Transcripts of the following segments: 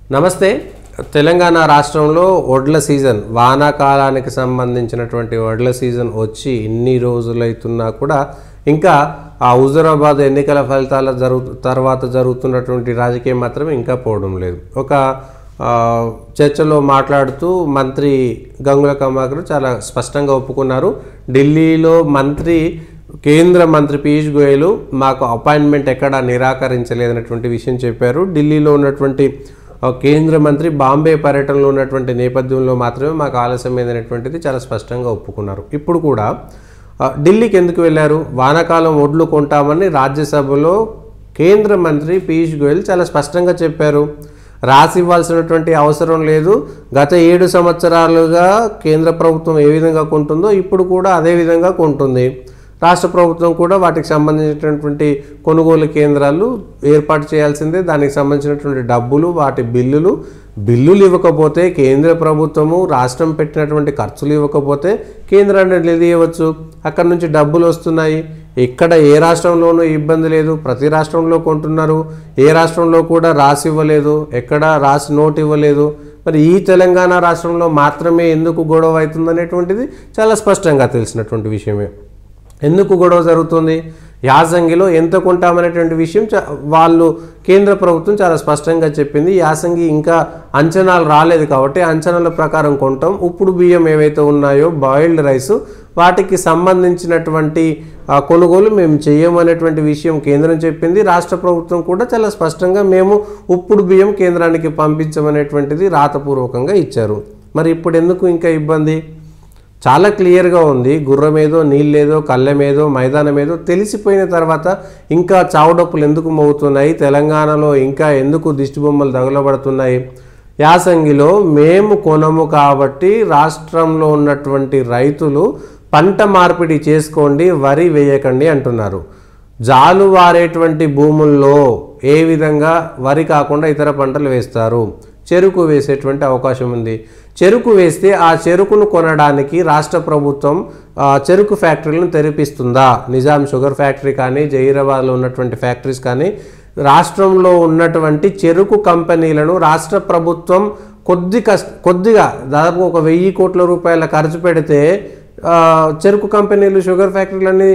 నమస్తే తెలంగాణ రాష్ట్రంలో వడ్ల సీజన్ వానాకాలానికి సంబంధించినటువంటి వడ్ల సీజన్ వచ్చి ఇన్ని రోజులైతున్నా కూడా ఇంకా ఆ హుజురాబాద్ ఎన్నికల ఫలితాల జరుగు తర్వాత జరుగుతున్నటువంటి రాజకీయం మాత్రం ఇంకా పోవడం లేదు ఒక ఆ, చర్చలో మాట్లాడుతూ మంత్రి గంగుల కమలాకర్ చాలా స్పష్టంగా ఒప్పుకున్నారు ఢిల్లీలో మంత్రి కేంద్ర మంత్రి పీయూష్ గోయల్ మాకు అపాయింట్మెంట్ ఎక్కడా నిరాకరించలేదన్నటువంటి విషయం చెప్పారు ఢిల్లీలో ఉన్నటువంటి ఆ, కేంద్ర మంత్రి బాంబే పర్యటనలో ఉన్నటువంటి నేపథ్యంలో మాత్రమే మాకు ఆలస్యమైనటువంటిది చాలా స్పష్టంగా ఒప్పుకున్నారు ఇప్పుడు కూడా ఆ, ఢిల్లీకి ఎందుకు వెళ్ళారు వానాకాలం ఒడ్లు కొంటామని రాజ్యసభలో కేంద్ర మంత్రి పీయూష్ గోయల్ చాలా స్పష్టంగా చెప్పారు రాసి ఇవ్వాల్సినటువంటి అవసరం లేదు గత ఏడు సంవత్సరాలుగా కేంద్ర ప్రభుత్వం ఏ విధంగా కొంటుందో ఇప్పుడు కూడా అదే విధంగా కొంటుంది రాష్ట్ర ప్రభుత్వం కూడా వాటికి సంబంధించినటువంటి కొనుగోలు కేంద్రాలు ఏర్పాటు చేయాల్సిందే దానికి సంబంధించినటువంటి డబ్బులు వాటి బిల్లులు బిల్లులు ఇవ్వకపోతే కేంద్ర ప్రభుత్వము రాష్ట్రం పెట్టినటువంటి ఖర్చులు ఇవ్వకపోతే కేంద్రాన్ని నిలదీయవచ్చు అక్కడ నుంచి డబ్బులు వస్తున్నాయి ఇక్కడ ఏ రాష్ట్రంలోనూ ఇబ్బంది లేదు ప్రతి రాష్ట్రంలో కొంటున్నారు ఏ రాష్ట్రంలో కూడా రాసి ఇవ్వలేదు ఎక్కడ రాసి నోట్ ఇవ్వలేదు మరి ఈ తెలంగాణ రాష్ట్రంలో మాత్రమే ఎందుకు గొడవ అవుతుందనేటువంటిది చాలా స్పష్టంగా తెలిసినటువంటి విషయమే ఎందుకు గొడవ జరుగుతుంది యాసంగిలో ఎంత కొంటామనేటువంటి విషయం చ- వాళ్ళు కేంద్ర ప్రభుత్వం చాలా స్పష్టంగా చెప్పింది యాసంగి ఇంకా అంచనాలు రాలేదు కాబట్టి అంచనాల ప్రకారం కొంటాం ఉప్పుడు బియ్యం ఏవైతే ఉన్నాయో బాయిల్డ్ రైస్ వాటికి సంబంధించినటువంటి ఆ, కొనుగోలు మేము చేయమనేటువంటి విషయం కేంద్రం చెప్పింది రాష్ట్ర ప్రభుత్వం కూడా చాలా స్పష్టంగా మేము ఉప్పుడు బియ్యం కేంద్రానికి పంపించమనేటువంటిది రాతపూర్వకంగా ఇచ్చారు మరి ఇప్పుడు ఎందుకు ఇంకా ఇబ్బంది చాలా క్లియర్గా ఉంది గుర్రమేదో నీళ్ళేదో కళ్ళమేదో మైదానమేదో తెలిసిపోయిన తర్వాత ఇంకా చావుడప్పులు ఎందుకు మోగుతున్నాయి తెలంగాణలో ఇంకా ఎందుకు దిష్టి బొమ్మలు తగులబడుతున్నాయి యాసంగిలో మేము కొనము కాబట్టి రాష్ట్రంలో ఉన్నటువంటి రైతులు పంట మార్పిడి చేసుకోండి వరి వేయకండి అంటున్నారు జాలు వారేటువంటి భూముల్లో ఏ విధంగా వరి కాకుండా ఇతర పంటలు వేస్తారు చెరుకు వేసేటువంటి అవకాశం ఉంది చెరుకు వేస్తే ఆ చెరుకును కొనడానికి రాష్ట్ర ప్రభుత్వం ఆ, చెరుకు ఫ్యాక్టరీలను తెరిపిస్తుందా నిజాం షుగర్ ఫ్యాక్టరీ కానీ జహీరాబాద్లో ఉన్నటువంటి ఫ్యాక్టరీస్ కానీ రాష్ట్రంలో ఉన్నటువంటి చెరుకు కంపెనీలను రాష్ట్ర ప్రభుత్వం కొద్ది కష్ట కొద్దిగా దాదాపు ఒక వెయ్యి కోట్ల రూపాయల ఖర్చు పెడితే ఆ, చెరుకు కంపెనీలు షుగర్ ఫ్యాక్టరీలన్నీ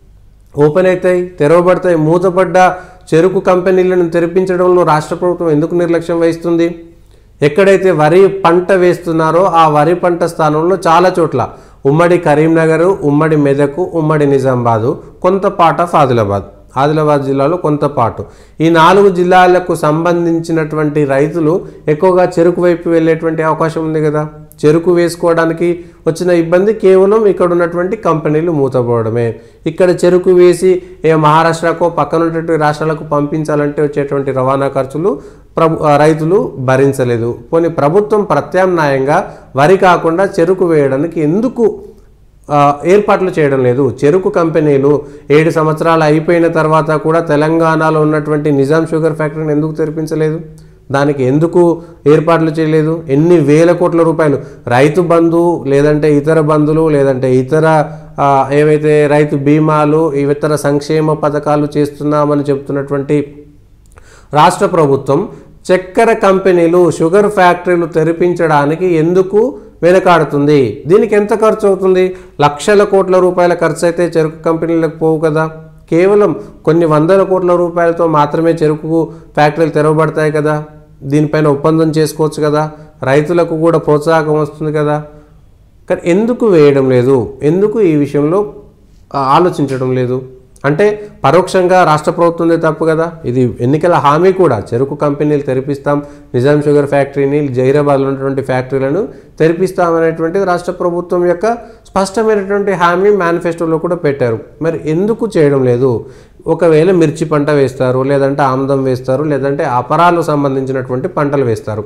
ఓపెన్ అవుతాయి తెరవబడతాయి మూతపడ్డ చెరుకు కంపెనీలను తెరిపించడంలో రాష్ట్ర ప్రభుత్వం ఎందుకు నిర్లక్ష్యం వహిస్తుంది ఎక్కడైతే వరి పంట వేస్తున్నారో ఆ వరి పంట స్థానంలో చాలా చోట్ల ఉమ్మడి కరీంనగర్ ఉమ్మడి మెదక్ ఉమ్మడి నిజామాబాదు కొంత పార్ట్ ఆఫ్ ఆదిలాబాద్ ఆదిలాబాద్ జిల్లాలో కొంత పాటు ఈ నాలుగు జిల్లాలకు సంబంధించినటువంటి రైతులు ఎక్కువగా చెరుకు వైపు వెళ్ళేటువంటి అవకాశం ఉంది కదా చెరుకు వేసుకోవడానికి వచ్చిన ఇబ్బంది కేవలం ఇక్కడ ఉన్నటువంటి కంపెనీలు మూతపోవడమే ఇక్కడ చెరుకు వేసి ఏ మహారాష్ట్రకో పక్కన ఉన్నటువంటి రాష్ట్రాలకు పంపించాలంటే వచ్చేటువంటి రవాణా ఖర్చులు ప్రభు ఆ, రైతులు భరించలేదు పోనీ ప్రభుత్వం ప్రత్యామ్నాయంగా వరి కాకుండా చెరుకు వేయడానికి ఎందుకు ఆ, ఏర్పాట్లు చేయడం లేదు చెరుకు కంపెనీలు ఏడు సంవత్సరాలు అయిపోయిన తర్వాత కూడా తెలంగాణలో ఉన్నటువంటి నిజాం షుగర్ ఫ్యాక్టరీని ఎందుకు తెరిపించలేదు దానికి ఎందుకు ఏర్పాట్లు చేయలేదు ఎన్ని వేల కోట్ల రూపాయలు రైతు బంధు లేదంటే ఇతర బంధులు లేదంటే ఇతర ఆ, ఏవైతే రైతు బీమాలు ఇతర సంక్షేమ పథకాలు చేస్తున్నామని చెప్తున్నటువంటి రాష్ట్ర ప్రభుత్వం చక్కెర కంపెనీలు షుగర్ ఫ్యాక్టరీలు తెరిపించడానికి ఎందుకు వెనకాడుతుంది దీనికి ఎంత ఖర్చు అవుతుంది లక్షల కోట్ల రూపాయల ఖర్చు అయితే చెరుకు కంపెనీలకు పోవు కదా కేవలం కొన్ని వందల కోట్ల రూపాయలతో మాత్రమే చెరుకు ఫ్యాక్టరీలు తెరవబడతాయి కదా దీనిపైన ఒప్పందం చేసుకోవచ్చు కదా రైతులకు కూడా ప్రోత్సాహం వస్తుంది కదా కానీ ఎందుకు వేయడం లేదు ఎందుకు ఈ విషయంలో ఆ, ఆలోచించడం లేదు అంటే పరోక్షంగా రాష్ట్ర ప్రభుత్వందే తప్పు కదా ఇది ఎన్నికల హామీ కూడా చెరుకు కంపెనీలు తెరిపిస్తాం నిజాం షుగర్ ఫ్యాక్టరీని జైరాబాద్లో ఉన్నటువంటి ఫ్యాక్టరీలను తెరిపిస్తాం అనేటువంటిది రాష్ట్ర ప్రభుత్వం యొక్క స్పష్టమైనటువంటి హామీ మేనిఫెస్టోలో కూడా పెట్టారు మరి ఎందుకు చేయడం లేదు ఒకవేళ మిర్చి పంట వేస్తారు లేదంటే ఆముదం వేస్తారు లేదంటే అపరాలు సంబంధించినటువంటి పంటలు వేస్తారు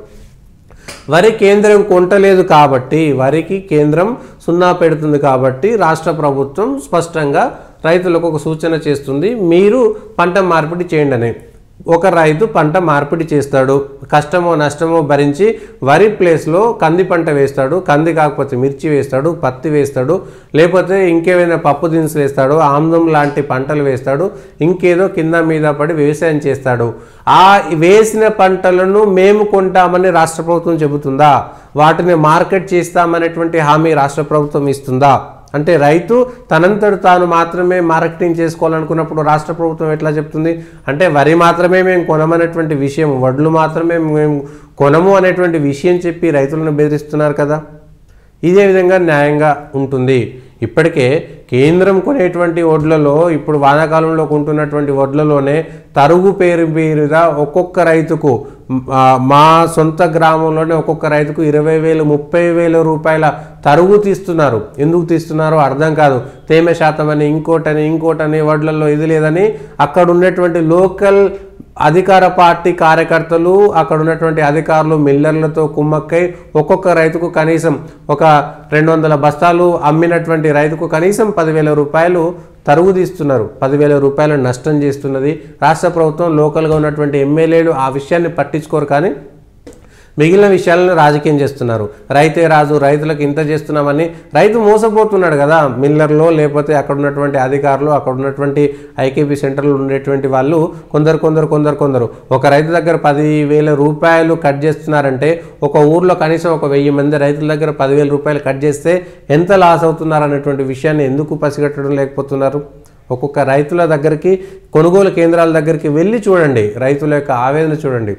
వరి కేంద్రం కొంటలేదు కాబట్టి వరికి కేంద్రం సున్నా పెడుతుంది కాబట్టి రాష్ట్ర ప్రభుత్వం స్పష్టంగా రైతులకు ఒక సూచన చేస్తుంది మీరు పంట మార్పిడి చేయండి అని ఒక రైతు పంట మార్పిడి చేస్తాడు కష్టమో నష్టమో భరించి వరి ప్లేస్లో కంది పంట వేస్తాడు కంది కాకపోతే మిర్చి వేస్తాడు పత్తి వేస్తాడు లేకపోతే ఇంకేమైనా పప్పు దినుసులు వేస్తాడు ఆమ్లం లాంటి పంటలు వేస్తాడు ఇంకేదో కింద మీద పడి వ్యవసాయం చేస్తాడు ఆ వేసిన పంటలను మేము కొంటామని రాష్ట్ర ప్రభుత్వం చెబుతుందా వాటిని మార్కెట్ చేస్తామనేటువంటి హామీ రాష్ట్ర ప్రభుత్వం ఇస్తుందా అంటే రైతు తనంతడు తాను మాత్రమే మార్కెటింగ్ చేసుకోవాలనుకున్నప్పుడు రాష్ట్ర ప్రభుత్వం ఎట్లా చెప్తుంది అంటే వరి మాత్రమే మేము కొనమనేటువంటి విషయం వడ్లు మాత్రమే మేము కొనము అనేటువంటి విషయం చెప్పి రైతులను బెదిరిస్తున్నారు కదా ఇదే విధంగా న్యాయంగా ఉంటుంది ఇప్పటికే కేంద్రం కొనేటువంటి వడ్లలో ఇప్పుడు వానాకాలంలో కొంటున్నటువంటి వడ్లలోనే తరుగు పేరు మీద ఒక్కొక్క రైతుకు ఆ, మా సొంత గ్రామంలోనే ఒక్కొక్క రైతుకు ఇరవై వేలు ముప్పై వేల రూపాయల తరుగు తీస్తున్నారు ఎందుకు తీస్తున్నారో అర్థం కాదు తేమ శాతం అని ఇంకోటని ఇంకోటని వడ్లలో ఇది లేదని అక్కడ ఉన్నటువంటి లోకల్ అధికార పార్టీ కార్యకర్తలు అక్కడ ఉన్నటువంటి అధికారులు మిల్లర్లతో కుమ్మక్కై ఒక్కొక్క రైతుకు కనీసం ఒక రెండు వందల బస్తాలు అమ్మినటువంటి రైతుకు కనీసం పదివేల రూపాయలు తరుగు తీస్తున్నారు పదివేల రూపాయలు నష్టం చేస్తున్నది రాష్ట్ర ప్రభుత్వం లోకల్గా ఉన్నటువంటి ఎమ్మెల్యేలు ఆ విషయాన్ని పట్టించుకోరు కానీ మిగిలిన విషయాలను రాజకీయం చేస్తున్నారు రైతే రాజు రైతులకు ఇంత చేస్తున్నామని రైతు మోసపోతున్నాడు కదా మిల్లర్లో లేకపోతే అక్కడ ఉన్నటువంటి అధికారులు అక్కడ ఉన్నటువంటి ఐకేపీ సెంటర్లో ఉండేటువంటి వాళ్ళు కొందరు కొందరు కొందరు కొందరు ఒక రైతు దగ్గర పదివేల రూపాయలు కట్ చేస్తున్నారంటే ఒక ఊర్లో కనీసం ఒక వెయ్యి మంది రైతుల దగ్గర పదివేల రూపాయలు కట్ చేస్తే ఎంత లాస్ అవుతున్నారు అనేటువంటి విషయాన్ని ఎందుకు పసిగట్టడం లేకపోతున్నారు ఒక్కొక్క రైతుల దగ్గరికి కొనుగోలు కేంద్రాల దగ్గరికి వెళ్ళి చూడండి రైతుల యొక్క ఆవేదన చూడండి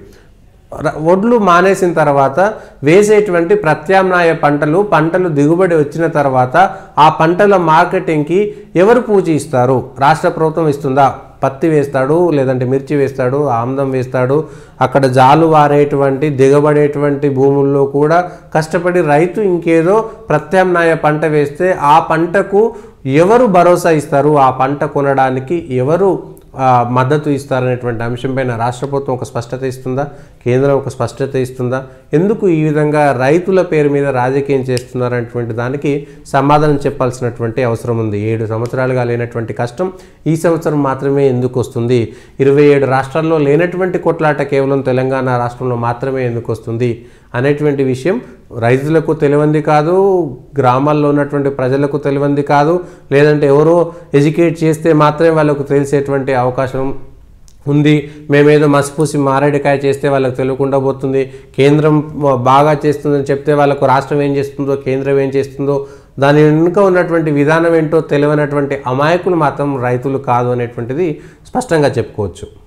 ర- వడ్లు మానేసిన తర్వాత వేసేటువంటి ప్రత్యామ్నాయ పంటలు పంటలు దిగుబడి వచ్చిన తర్వాత ఆ పంటల మార్కెటింగ్కి ఎవరు పూచి ఇస్తారు రాష్ట్ర ప్రభుత్వం ఇస్తుందా పత్తి వేస్తాడు లేదంటే మిర్చి వేస్తాడు ఆమ్దం వేస్తాడు అక్కడ జాలు వారేటువంటి దిగబడేటువంటి భూముల్లో కూడా కష్టపడి రైతు ఇంకేదో ప్రత్యామ్నాయ పంట వేస్తే ఆ పంటకు ఎవరు భరోసా ఇస్తారు ఆ పంట కొనడానికి ఎవరు ఆ, మద్దతు ఇస్తారనేటువంటి అంశంపైన రాష్ట్ర ప్రభుత్వం ఒక స్పష్టత ఇస్తుందా కేంద్రం ఒక స్పష్టత ఇస్తుందా ఎందుకు ఈ విధంగా రైతుల పేరు మీద రాజకీయం చేస్తున్నారనేటువంటి దానికి సమాధానం చెప్పాల్సినటువంటి అవసరం ఉంది ఏడు సంవత్సరాలుగా లేనటువంటి కష్టం ఈ సంవత్సరం మాత్రమే ఎందుకు వస్తుంది ఇరవై ఏడు రాష్ట్రాల్లో లేనటువంటి కొట్లాట కేవలం తెలంగాణ రాష్ట్రంలో మాత్రమే ఎందుకు వస్తుంది అనేటువంటి విషయం రైతులకు తెలియంది కాదు గ్రామాల్లో ఉన్నటువంటి ప్రజలకు తెలియంది కాదు లేదంటే ఎవరో ఎడ్యుకేట్ చేస్తే మాత్రమే వాళ్ళకు తెలిసేటువంటి అవకాశం ఉంది మేమేదో మసిపూసి మారేడికాయ చేస్తే వాళ్ళకి తెలియకుండా పోతుంది కేంద్రం బాగా చేస్తుందని చెప్తే వాళ్ళకు రాష్ట్రం ఏం చేస్తుందో కేంద్రం ఏం చేస్తుందో దాని వెనుక ఉన్నటువంటి విధానం ఏంటో తెలియనటువంటి అమాయకులు మాత్రం రైతులు కాదు అనేటువంటిది స్పష్టంగా చెప్పుకోవచ్చు